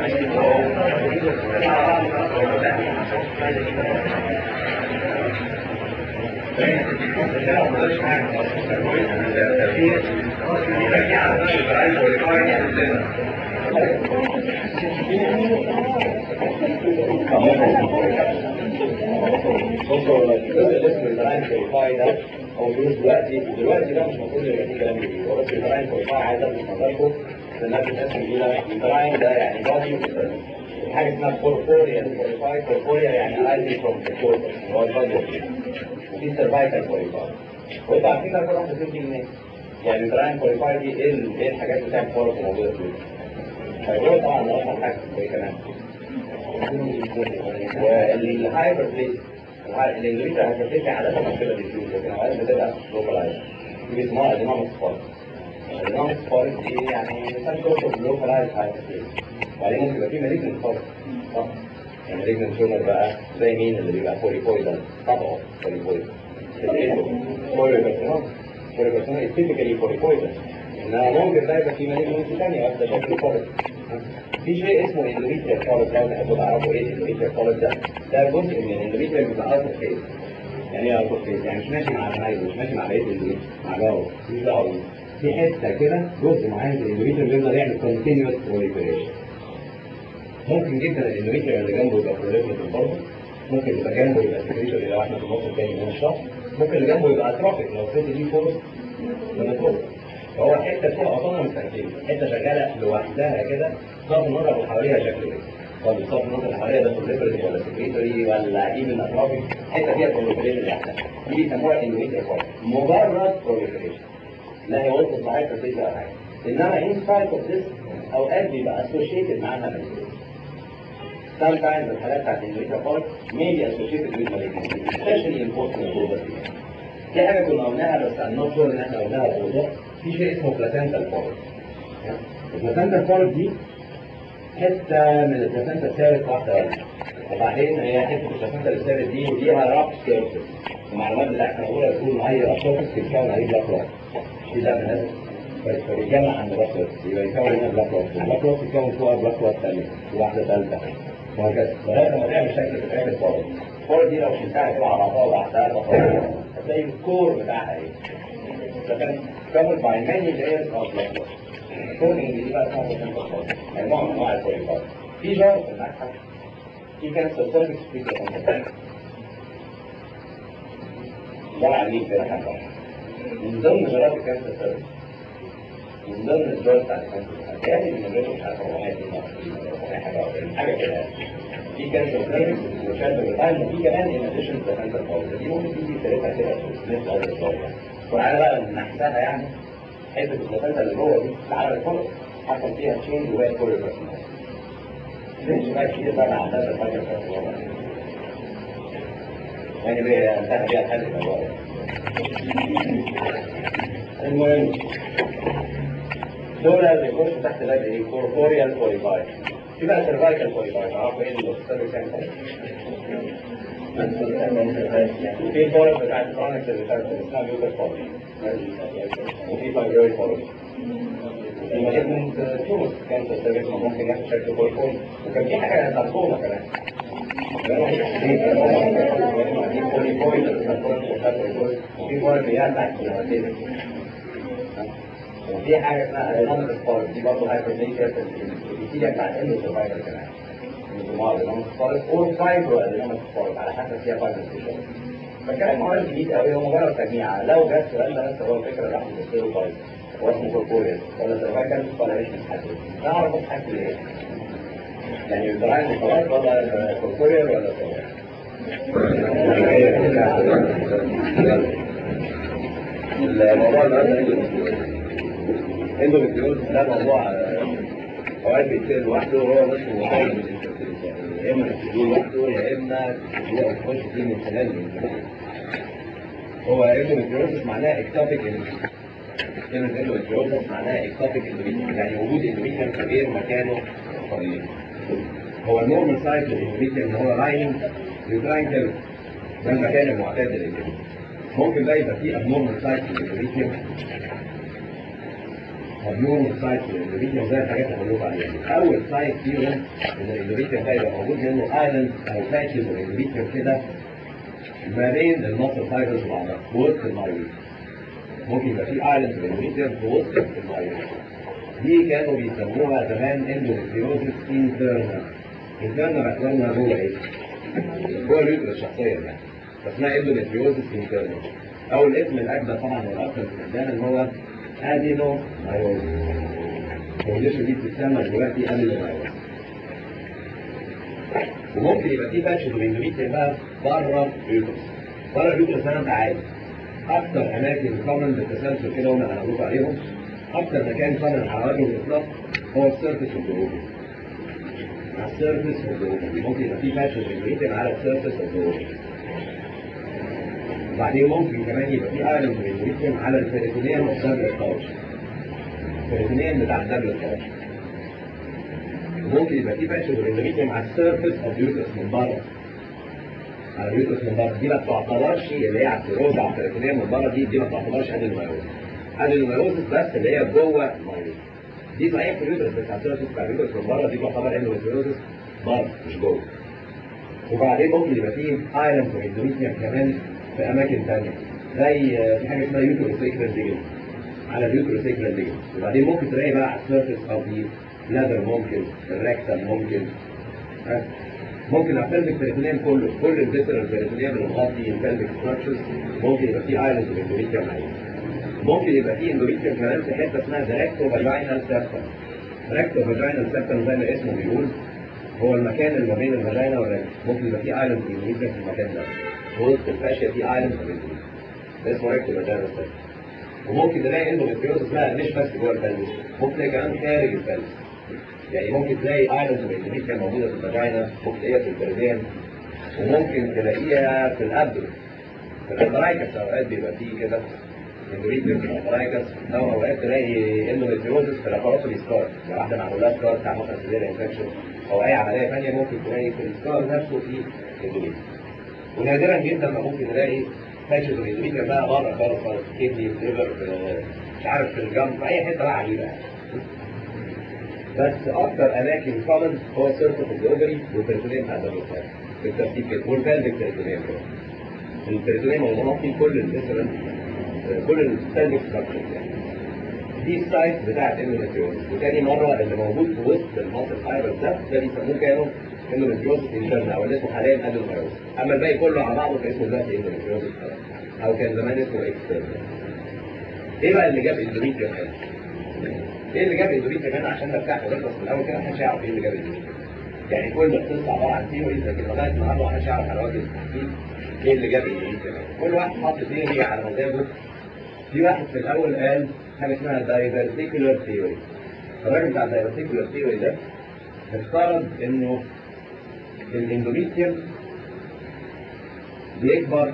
بصوا الجزء اللي اسمه البراين كواليفاي ده هو بيقول دلوقتي دلوقتي ده مش المفروض يبقى فيه كلام كتير هو بس البراين كواليفاي عايز الفت نظركم لانها بتتقسم الى البراين ده يعني بادي حاجه اسمها كوربوريال كواليفاي كوربوريال يعني ايزي فروم كوربور هو البادي وفي سيرفايكال كواليفاي وانتوا عارفين ده كل واحد بيجي منين يعني البراين كواليفاي دي ايه ال- ايه الحاجات اللي بتعمل فرص موجوده فيه فهو طبعا ده اشهر حاجه في كمان والهايبر بليس الاندوميتريال هايبربليس عاده مشكله ديفيوز لكن اوقات بتبقى لوكالايز دي اسمها ادينوميك سبارك الادينوميك سبارك دي يعني مثال توصف لوكالايز هايبربليس وبعدين ممكن يبقى في مالجنت سبارك صح يعني مالجنت تيومر بقى زي مين اللي بيبقى بوليبويدال طبعا بوليبويد بوليكارسينوم بوليكارسينوم تيبيكالي بوليبويدال انما ممكن ده يبقى في مالجنت ثانيه واخده شكل فوليك في شيء اسمه اندوميتريال فوليك لو تحبوا تعرفوا ايه الاندوميتريال فوليك ده ده جزء من الاندوميتريال بيبقى اوت فيز يعني ايه اوت فيز يعني مش ماشي مع العيل مش ماشي مع بقيه الاندوميتريال مع جوه مش دعوه بيه. في حته كده جزء معين في الاندوميتريال بيفضل يعمل كونتينوس بروليفريشن ممكن جدا الاندوميتريال اللي جنبه يبقى بروليفريتيف برضه ممكن يبقى جنبه يبقى سكريشن لو احنا في النص الثاني من الشهر ممكن اللي جنبه يبقى اتروفيك لو الست دي فورس من الفورس فهو حته فيها اوتونومي تركيب حته شغاله لوحدها كده صرف النظر اللي حواليها شكله ايه طب صرف النظر اللي حواليها ده بروليفريتيف ولا سكريتوري ولا ايفن اتروفيك حته فيها بروليفريشن لوحدها دي بيسموها اندوميتريال فورس مجرد بروليفريشن لا هي وصلت معايا في ولا حاجه انما ان سبايت اوف ذس اوقات بيبقى اسوشيتد معاها مالجنسي sometimes الحالات بتاعت الانجليزا فورك may be associated with malignancy especially in post menopausal في حاجه كنا قلناها بس I'm not sure ان احنا قلناها بوضوح في شيء اسمه placental فورك البلاسنتا فورك دي حته من البلاسنتا الثالث واحده واحده وبعدين هي حته البلاسنتا الثالث دي وليها راب سيرفيس المعلومات اللي احنا بنقولها بتقول ان هي اشخاص بتتكون عليه بلاك روك في ده من الناس فبيتجمع عند بلاك روك يبقى يكون هنا بلاك روك البلاك روك يتكون فوقها بلاك روك ثانيه واحده ثالثه وهكذا لغايه ما تعمل شكل في الاخر فورك الفورك دي لو شلتها كده على بعضها وبعدها بخطوه هتلاقي الكور بتاعها ايه فكان covered by many layers of blood flow. According دي بقى اسمها placenta form. يعني نوع من انواع البوليفار. في جار في المعهد في كانسر سيرفكس في placenta ده عاملين كده حاجه من ضمن جرات الكانسر سيرفكس من ضمن الجار بتاع الكانسر يعني من غير مش عارف 422 ولا 400 حاجه أو حاجه كده يعني. في كانسر سيرفكس وشد بالتايم وفي كمان ان اديشن بلاسنتا فورم دي ممكن تيجي ثلاثه كده مثل هذا الجار وعلى بقى نحسها يعني حته البلاسنتا اللي جوه دي تعالى الفرق حصل فيها تشينج وبقت كل البلاسنتا ليش بقى كتير بقى عندها الفاكر يعني بقى انتهى بيها الحل الموضوع ده. المهم دول اللي يخشوا تحت باب ايه؟ كوربوريال كواليفاي في بقى سيرفايكال كواليفاي تعرفوا ايه اللي بتستخدم كام وفي فورس بتاعت كرونيك اللي كانت اسمها ميوكر فورس وفي فايبرويد فورس المالجنت تيومرز كانت تستخدم ممكن ياخد شكل كوربوري وكان في حاجه ساركوما كمان وفي فورس بيعمل وفي حاجه اسمها ايرونيك سبارك دي برضه هايبرليشيا بتيجي بتاع الاندو سرفايفر كمان الجماعه الايرونيك سبارك او فايبرو ايرونيك سبارك على حسب فيها فايبر ستيشن فالكلام معرض جديد قوي هو مجرد تجميع لو جت سؤال ده بس هو الفكره اللي احنا بنصيره طيب هو اسمه كوربوريال ولا سرفايفل ولا مش متحدد نعرف نتحدد ايه يعني البراين خلاص ولا كوربوريال ولا الموضوع ده اندوميتريوز ده موضوع اوقات بيتسال لوحده وهو مش موضوع يا اما تسيبوه لوحده يا اما تسيبوه او تخش فيه من خلال هو اندوميتريوز معناه اكتوبيك كلمة اندوميتريوز معناه اكتوبيك يعني وجود اندوميتريوم في غير مكانه الطبيعي هو النورمال سايز للاندوميتريوم ان هو لايننج يوتراين كده ده المكان المعتاد للاندوميتريوم ممكن بقى يبقى فيه abnormal سايز للاندوميتريوم abnormal سايز للاندوميتريوم زي الحاجات اللي بقول عليها اول سايز فيهم ان الاندوميتريوم ده يبقى موجود منه ايلاند او باتشز الاندوميتريوم كده ما بين المصل فايبرز وبعضها في وسط المايويد ممكن يبقى في ايلاند في الاندوميتريوم في وسط المايويد دي كانوا بيسموها زمان اندوميتريوزس انترنال انترنال باعتبارنا جوه ايه؟ جوه اليوترس شخصيا يعني فاسمها اندوميتريوزس انترنال او الاسم الاجدى طبعا والاكثر استخداما ان هو ادينو مايوزس الكونديشن دي بتتسمى دلوقتي ادينو مايوزس وممكن يبقى في باتشز واندوميتريوم بقى بره اليوترس بره اليوترس انا انت عارف اكثر اماكن كومن بالتسلسل كده هم اللي هنقول عليهم اكثر مكان كومن على وجه الاطلاق هو السيرفس والجروبي على السيرفس والجروبي ممكن يبقى في باتشز واندوميتريوم على السيرفس والجروبي وبعدين ممكن كمان يبقى في ايلاند واندوميتريوم على البريتونيوم والدبل ستارش البريتونيوم بتاع الدبل ستارش ممكن يبقى في باتشز واندوميتريوم على السيرفس اوف يوترس من بره على اليوترس من بره دي ما بتعتبرش اللي هي على السيروز على البريتونيوم من بره دي دي ما بتعتبرش ادينومايوز ادينومايوز بس اللي هي جوه المايوز دي صحيح في اليوترس بس على السيرفس بتاع اليوترس من بره دي تعتبر اندوميتريوز بره مش جوه وبعدين ممكن يبقى في ايلاند واندوميتريوم كمان في اماكن ثانيه زي في حاجه اسمها يوتروسيكرال ليجن على اليوتروسيكرال ليجن وبعدين ممكن تلاقي بقى على السيرفس او في بلادر ممكن الريكتال ممكن ها؟ ممكن على البلفيك بريتونيوم كله كل الفيترال بريتونيوم اللي مغطي البلفيك ستراكشرز ممكن يبقى في ايلاند واندوميتريوم عليه ممكن يبقى في اندوميتريوم كمان في حته اسمها دايركتو فاجينال سيركل دايركتو فاجينال سيركل زي ما اسمه بيقول هو المكان اللي ما بين الفاجينا والرجل ممكن يبقى في ايلاند واندوميتريوم في المكان ده وسط الفاشيه في ايلاند واندوميتريوم ده اسمه ريكتو فاجينال سيركل وممكن تلاقي اندوميتريوز اسمها مش بس جوه البلفيك ممكن تلاقي كمان خارج البلفيك يعني ممكن تلاقي ايلاند واندوميتريوم موجوده في الفاجينا ممكن تلاقيها في البريدين وممكن تلاقيها في الابدو في الابرايكس اوقات بيبقى فيه كده اندوميتريوم في الابرايكس او اوقات تلاقي اندوميتريوزس في الاباراتوري سكار لو واحده معمول لها سكار بتاع مثلا سيفير انفكشن او اي عمليه ثانيه ممكن تلاقي في السكار نفسه في اندوميتريوم ونادرا جدا ما ممكن نلاقي فاشل الاندوميتريوم بقى بره خالص خالص كدني في ليفر مش عارف في الجنب في اي حته بقى عجيبه يعني بس اكثر اماكن كومن هو سيرفس الاوفري والبريتونيوم بتاع الدبل بالترتيب كده والبلفيك بريتونيوم البريتونيوم هو مغطي كل الفيسرال كل البلفيك ستراكشر دي السايت بتاعت اندوميتريوز وتاني مره اللي موجود في وسط المصل فايبر ده ده بيسموه كانوا اندوميتريوز انترنال او اللي اسمه حاليا ادينومايوز اما الباقي كله على بعضه فاسمه دلوقتي اندوميتريوز او كان زمان اسمه اكسترنال ايه بقى اللي جاب اندوميتريوم هنا؟ ايه اللي جاب اندوميتريوم هنا عشان نرتاح ونخلص من الاول كده محدش يعرف ايه اللي جاب اندوميتريوم يعني كل القصه عباره عن ثيوري لكن لغايه النهارده محدش يعرف على وجه التحقيق ايه اللي جاب اندوميتريوم كل واحد حط ثيوري على مزاجه في واحد في الاول قال حاجه اسمها دايفرتيكولار ثيوري الراجل بتاع الدايفرتيكولار ثيوري ده افترض انه الاندوميتريوم بيكبر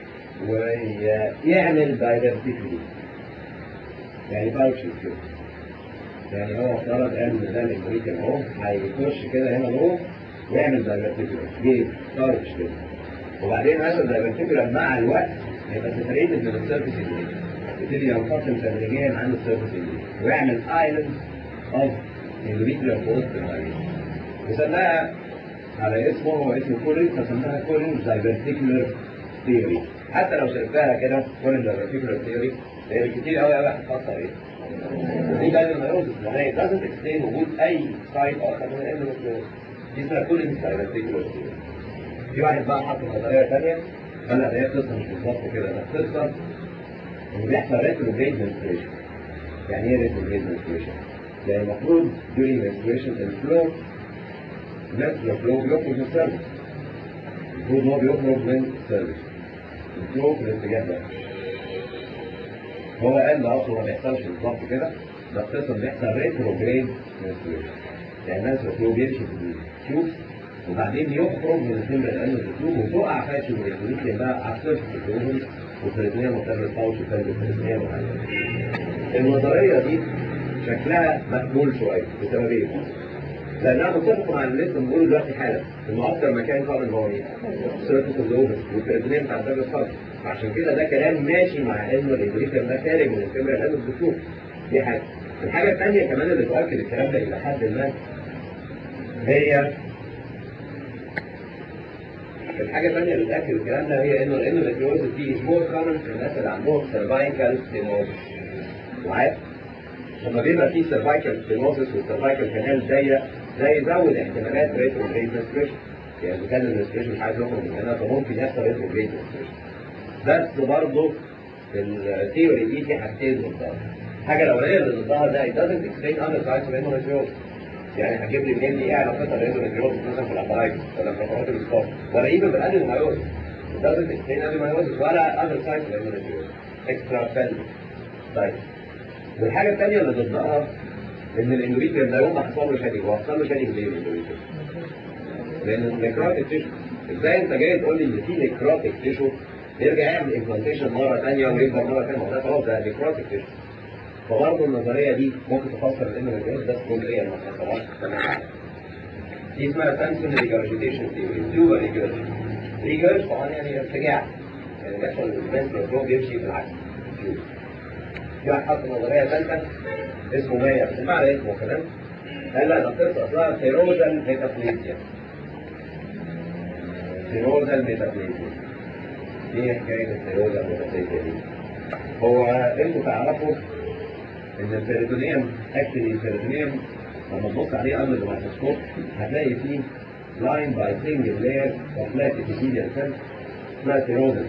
ويعمل دايفرتيكلي يعني باوتشز كده يعني هو افترض قال ان ده الامريكان اهو هيخش كده هنا جوه ويعمل دايفرتيكولار ليه؟ باوتش كده وبعدين هذا الدايفرتيكولار مع الوقت هيبقى سيبريتد من السيرفيس انجليزي يبتدي ينفصل تدريجيا عن السيرفيس انجليزي ويعمل ايلاند اوف اندوميتريال في وسط المريض وسماها على اسمه هو اسمه كولين فسماها كولين دايفرتيكولار ثيوري حتى لو شربتها كده كولين دايفرتيكولار ثيوري هي كتير قوي قوي هتفكر ايه دي بقى الميوزس يعني لازم تكتين وجود اي سايت اخر من الاندوميتريوز دي اسمها كولين دايفرتيكولار ثيوري في واحد بقى حط نظريه ثانيه قال لك هي قصه مش بالظبط كده ده قصه ان بيحصل ريتروجريد منستريشن يعني ايه ريتروجريد منستريشن؟ يعني المفروض during menstruation الفلو menstrual flow بيخرج من السيرفس المفروض ان هو بيخرج من السيرفس الفلو في الاتجاه ده هو قال ده اصلا ما بيحصلش بالظبط كده ده قصه بيحصل ريتروجريد منستريشن يعني المنسترال فلو بيمشي في التيوب وبعدين يخرج من السمبل الان التيوب وتقع فاشل الانسولين بقى على السيرفس الكروموسوم وفريتنيا وتابل باوتش وتابل فريتنيا النظريه دي شكلها مقبول شويه بسببين لانها متفقه مع اللي لسه بنقوله دلوقتي حالا انه اكتر مكان قابل هو ايه؟ سيرفس الاوفر والفريتنيا بتاع الدبل باوتش عشان كده ده كلام ماشي مع انه الانجليزي ده خارج من الكاميرا الان الدكتور دي حاجه الحاجه الثانيه كمان اللي تؤكد الكلام ده الى حد ما هي الحاجة الثانية اللي بتأكد الكلام ده هي إنه الإندوميتريوزس دي مور كومن في الناس اللي عندهم سيرفايكال ستينوزس معايا؟ لما بيبقى في سيرفايكال ستينوزس والسيرفايكال كانال ضيق ده يزود احتمالات ريتروجريد منستريشن يعني إذا كان المنستريشن مش عايز يخرج من هنا فممكن يحصل ريتروجريد منستريشن بس برضه الثيوري دي في حاجتين ضدها الحاجة الأولانية اللي ضدها ده it doesn't explain other sides of endometriosis يعني هتجيب لي منين ايه علاقتها بالاندوميتريوزس مثلا في الابرايتس ولا في الفقرات الاسقاط ولا ايفن بالادينومايوزس doesn't explain adenomayosis ولا other sites of endometriosis extra pelvic طيب والحاجة الثانية اللي ضدها ان الاندوميتريوم ده يوم ما حصل له شادي هو حصل له شادي ليه الاندوميتريوم؟ لان النكروتيك تيشو ازاي انت جاي تقول لي ان في نكروتيك تيشو يرجع يعمل امبلانتيشن مرة ثانية ويكبر مرة ثانية ما هو ده خلاص ده نكروتيك تيشو فبرضه النظرية دي ممكن تفسر الاندوميتريوم بس جزئيا ما تفسرهاش تماما دي اسمها سامسون ريجرجيتيشن ثيوري تيوبر ريجرج ريجرج طبعا يعني ارتجاع يعني بيحصل البنس فلو بيمشي بالعكس تيوب في واحد حط نظريه ثالثه اسمه مايا بس المعنى اسمه كمان قال لا ده القصه اصلها سيروزال ميتابليزيا سيروزال ميتابليزيا ايه حكايه السيروزال ميتابليزيا دي؟ هو انتوا تعرفوا ان البيريتونيوم اكشلي البيريتونيوم لما تبص عليه under الميكروسكوب هتلاقي فيه لاين باي سنجل لاير اوف فلات epithelial cell اسمها سيروزس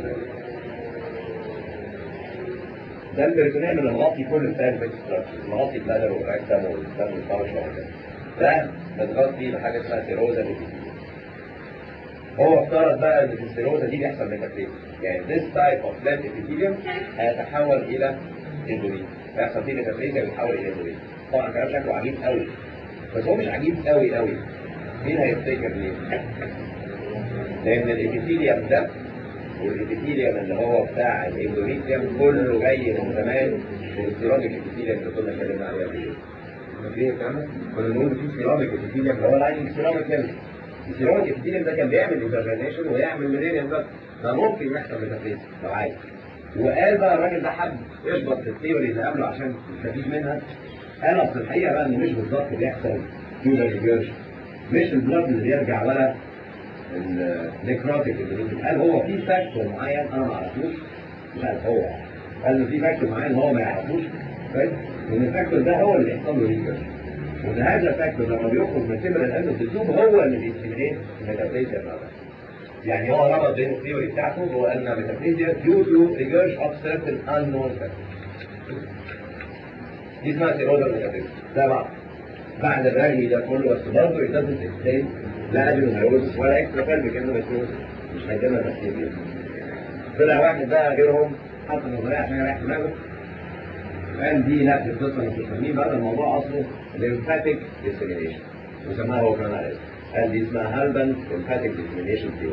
ده البريتونيوم اللي مغطي كل البلفيك ستراكشر مغطي البلادر والركتم والدم والفرش وهكذا ده متغطي بحاجه اسمها سيروزا epithelial هو افترض بقى ان في السيروزا دي بيحصل ميتابليزم يعني this type of plant epithelium هيتحول الى اندوميتريوم هيحصل فيه ميتابليزم يتحول الى اندوميتريوم طبعا كلام شكله عجيب قوي بس هو مش عجيب قوي قوي مين هيفتكر ليه؟ لان الابيثيليوم ده والابيثيليوم اللي هو بتاع الاندوميتريوم كله جاي من زمان من السيراميك ابيثيليوم اللي كنا اتكلمنا عليها قبل كده. فاكرين الكلام ده؟ كنا بنقول في سيراميك ابيثيليوم اللي هو لاين سيراميك كده السيراميك ابيثيليوم ده كان بيعمل انترفينيشن ويعمل ميلينيوم بس ده ممكن يحصل ميتافيز لو عايز وقال بقى الراجل ده حب يشبط في الثيوري اللي قبله عشان يستفيد منها قال اصل الحقيقه بقى ان مش بالظبط بيحصل تيوبر ريجيرش مش البلاد اللي بيرجع ولا النيكروتيك اللي بيرجع قال هو في فاكتور معين انا ما اعرفوش مش عارف هو قال ان في فاكتور معين هو ما يعرفوش كويس وان الفاكتور ده هو اللي بيحصل له ريجيرش وان هذا الفاكتور لما بيخرج من تمر القلب الدكتور هو اللي بيستمرين الميتابليزيا بتاعته يعني هو ربط بين الثيوري بتاعته هو ان الميتابليزيا due to regurg of certain unknown factors دي اسمها سيروزا ميتابليزيا ده بعض بعد الرغي ده كله بس برضه it doesn't explain لا ادرينالوزس ولا اكسترا فالبيك اندوميتريوز مش هيدينا تفسير ليه طلع واحد بقى غيرهم حط نظريه عشان يريح دماغه قال دي لا القصه مش فاهمين بقى ده الموضوع اصله lymphatic dissemination وسماها هو كمان عليه قال دي اسمها هالبن lymphatic dissemination theory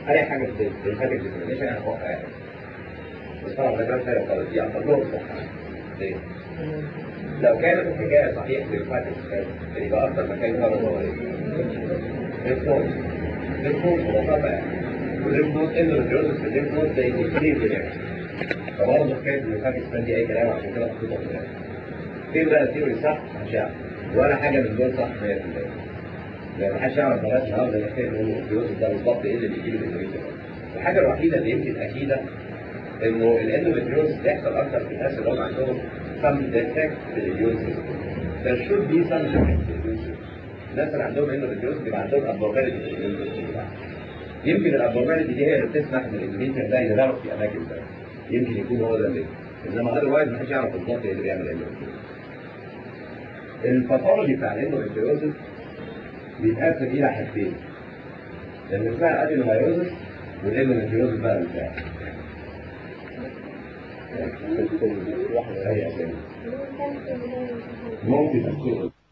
اي حاجه في الهاتف ديسكريميشن انا هوقع يعني بس طبعا ده كلام حلو خالص دي اكتر له ليه؟ لو كانت الحكايه صحيح في الهاتف اللي يبقى اكتر مكان فرض هو ايه؟ ريسبونس ريسبونس ببساطه يعني والريسبونس اندوميتريوزس في الريسبونس زي الكلير يعني فبرضه حكايه ان الهاتف دي اي كلام عشان كده محطوطه في الاخر فين بقى الثيوري صح؟ مش عارف ولا حاجه من دول صح 100% يعني محدش يعرف لغايه النهارده الحكايه ان الفلوس ده بالظبط ايه اللي بيجيب الاندوميتريوز الحاجه الوحيده اللي يمكن اكيده انه الاندوميتريوز بيحصل اكتر في الناس اللي هم عندهم some defect في الاميون سيستم there should be some defect في الاميون سيستم الناس اللي عندهم اندوميتريوز بيبقى عندهم abnormality في الاميون سيستم يمكن الابنورماليتي دي هي اللي بتسمح للاندوميتريوم ده يظهر في اماكن ده يمكن يكون هو ده اللي انما اذروايز محدش يعرف بالظبط ايه اللي بيعمل الاندوميتريوز الباثولوجي بتاع الاندوميتريوزس بيتقسم الى حاجتين لان اسمها ادينومايوزس والاندوميتريوزس بقى بتاعها اي اسامي ممكن تكون